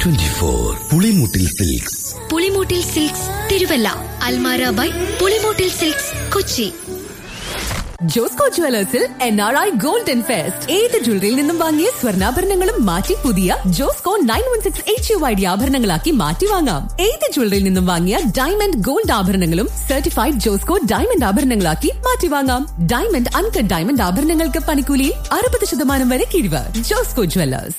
twenty four Pulimoottil silks Pulimoottil silks Thiruvalla Almara by Pulimoottil silks Kochi Josco ജുവലേഴ്സിൽ N R I golden fest ഏത് ജ്വല്ലറിയിൽ നിന്നും വാങ്ങിയ സ്വർണ്ണാഭരണങ്ങളും മാറ്റി പുതിയ Josco nine one six H U I D ആഭരണങ്ങളാക്കി മാറ്റി വാങ്ങാം ഏത് ജ്വല്ലറിയിൽ നിന്നും വാങ്ങിയ ഡയമണ്ട് ഗോൾഡ് ആഭരണങ്ങളും സർട്ടിഫൈഡ് ജോസ്കോ ഡയമണ്ട് ആഭരണങ്ങളാക്കി മാറ്റി വാങ്ങാം ഡയമണ്ട് അൺകട്ട് ഡയമണ്ട് ആഭരണങ്ങൾക്ക് പണിക്കൂലിയിൽ അറുപത് ശതമാനം വരെ കിഴിവ് ജോസ്കോ ജുവലേഴ്സ്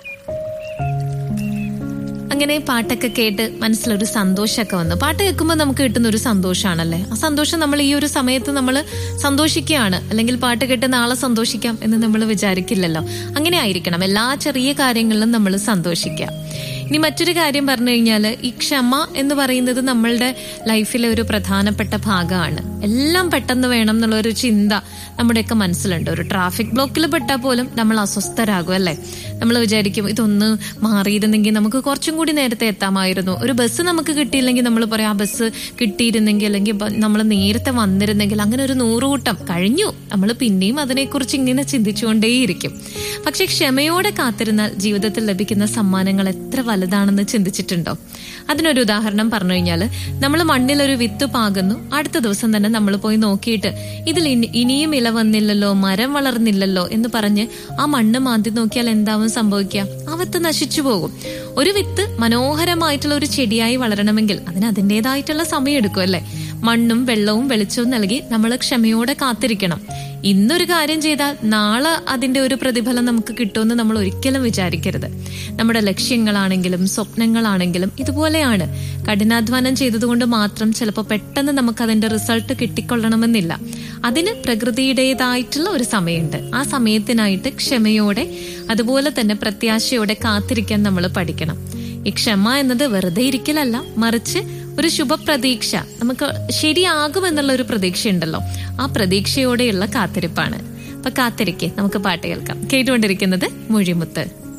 അങ്ങനെ പാട്ടൊക്കെ കേട്ട് മനസ്സിലൊരു സന്തോഷമൊക്കെ വന്നു പാട്ട് കേൾക്കുമ്പോൾ നമുക്ക് കിട്ടുന്ന ഒരു സന്തോഷമാണല്ലേ ആ സന്തോഷം നമ്മൾ ഈ ഒരു സമയത്ത് നമ്മൾ സന്തോഷിക്കുകയാണ് അല്ലെങ്കിൽ പാട്ട് കേട്ട് നാളെ സന്തോഷിക്കാം എന്ന് നമ്മൾ വിചാരിക്കില്ലല്ലോ അങ്ങനെ ആയിരിക്കണം എല്ലാ ചെറിയ കാര്യങ്ങളിലും നമ്മൾ സന്തോഷിക്കുക ഇനി മറ്റൊരു കാര്യം പറഞ്ഞു കഴിഞ്ഞാൽ ഈ ക്ഷമ എന്ന് പറയുന്നത് നമ്മളുടെ ലൈഫിലെ ഒരു പ്രധാനപ്പെട്ട ഭാഗമാണ് എല്ലാം പെട്ടെന്ന് വേണം എന്നുള്ള ഒരു ചിന്ത നമ്മുടെയൊക്കെ മനസ്സിലുണ്ട് ഒരു ട്രാഫിക് ബ്ലോക്കിൽ പെട്ടാൽ പോലും നമ്മൾ അസ്വസ്ഥരാകും അല്ലേ നമ്മൾ വിചാരിക്കും ഇതൊന്ന് മാറിയിരുന്നെങ്കിൽ നമുക്ക് കുറച്ചും കൂടി നേരത്തെ എത്താമായിരുന്നു ഒരു ബസ് നമുക്ക് കിട്ടിയില്ലെങ്കിൽ നമ്മൾ പറയാം ആ ബസ് കിട്ടിയിരുന്നെങ്കിൽ അല്ലെങ്കിൽ നമ്മൾ നേരത്തെ വന്നിരുന്നെങ്കിൽ അങ്ങനെ ഒരു നൂറുകൂട്ടം കഴിഞ്ഞു നമ്മൾ പിന്നെയും അതിനെക്കുറിച്ച് ഇങ്ങനെ ചിന്തിച്ചുകൊണ്ടേയിരിക്കും പക്ഷെ ക്ഷമയോടെ കാത്തിരുന്നാൽ ജീവിതത്തിൽ ലഭിക്കുന്ന സമ്മാനങ്ങൾ എത്ര വലുതാണെന്ന് ചിന്തിച്ചിട്ടുണ്ടോ അതിനൊരു ഉദാഹരണം പറഞ്ഞു കഴിഞ്ഞാൽ നമ്മൾ മണ്ണിൽ ഒരു വിത്ത് പാകുന്നു അടുത്ത ദിവസം തന്നെ നമ്മൾ പോയി നോക്കിയിട്ട് ഇതിൽ ഇനി- ഇനിയും ഇല വന്നില്ലല്ലോ മരം വളർന്നില്ലല്ലോ എന്ന് പറഞ്ഞ് ആ മണ്ണ് മാന്തി നോക്കിയാൽ എന്താവും സംഭവിക്കുക ആ വിത്ത് നശിച്ചു പോകും ഒരു വിത്ത് മനോഹരമായിട്ടുള്ള ഒരു ചെടിയായി വളരണമെങ്കിൽ അതിന് അതിൻ്റെതായിട്ടുള്ള സമയം എടുക്കും അല്ലേ മണ്ണും വെള്ളവും വെളിച്ചവും നൽകി നമ്മൾ ക്ഷമയോടെ കാത്തിരിക്കണം ഇന്നൊരു കാര്യം ചെയ്താൽ നാളെ അതിന്റെ ഒരു പ്രതിഫലം നമുക്ക് കിട്ടുമെന്ന് നമ്മൾ ഒരിക്കലും വിചാരിക്കരുത് നമ്മുടെ ലക്ഷ്യങ്ങളാണെങ്കിലും സ്വപ്നങ്ങളാണെങ്കിലും ഇതുപോലെയാണ് കഠിനാധ്വാനം ചെയ്തതുകൊണ്ട് മാത്രം ചിലപ്പോൾ പെട്ടെന്ന് നമുക്ക് അതിന്റെ റിസൾട്ട് കിട്ടിക്കൊള്ളണമെന്നില്ല അതിന് പ്രകൃതിയുടേതായിട്ടുള്ള ഒരു സമയമുണ്ട് ആ സമയത്തിനായിട്ട് ക്ഷമയോടെ അതുപോലെ തന്നെ പ്രത്യാശയോടെ കാത്തിരിക്കാൻ നമ്മൾ പഠിക്കണം ഈ ക്ഷമ എന്നത് വെറുതെ ഇരിക്കലല്ല മറിച്ച് ഒരു ശുഭപ്രതീക്ഷ നമുക്ക് ശരിയാകുമെന്നുള്ള ഒരു പ്രതീക്ഷ ഉണ്ടല്ലോ ആ പ്രതീക്ഷയോടെയുള്ള കാത്തിരിപ്പാണ് അപ്പൊ കാത്തിരിക്കെ നമുക്ക് പാട്ട് കേൾക്കാം കേട്ടുകൊണ്ടിരിക്കുന്നത് മൊഴിമുത്ത്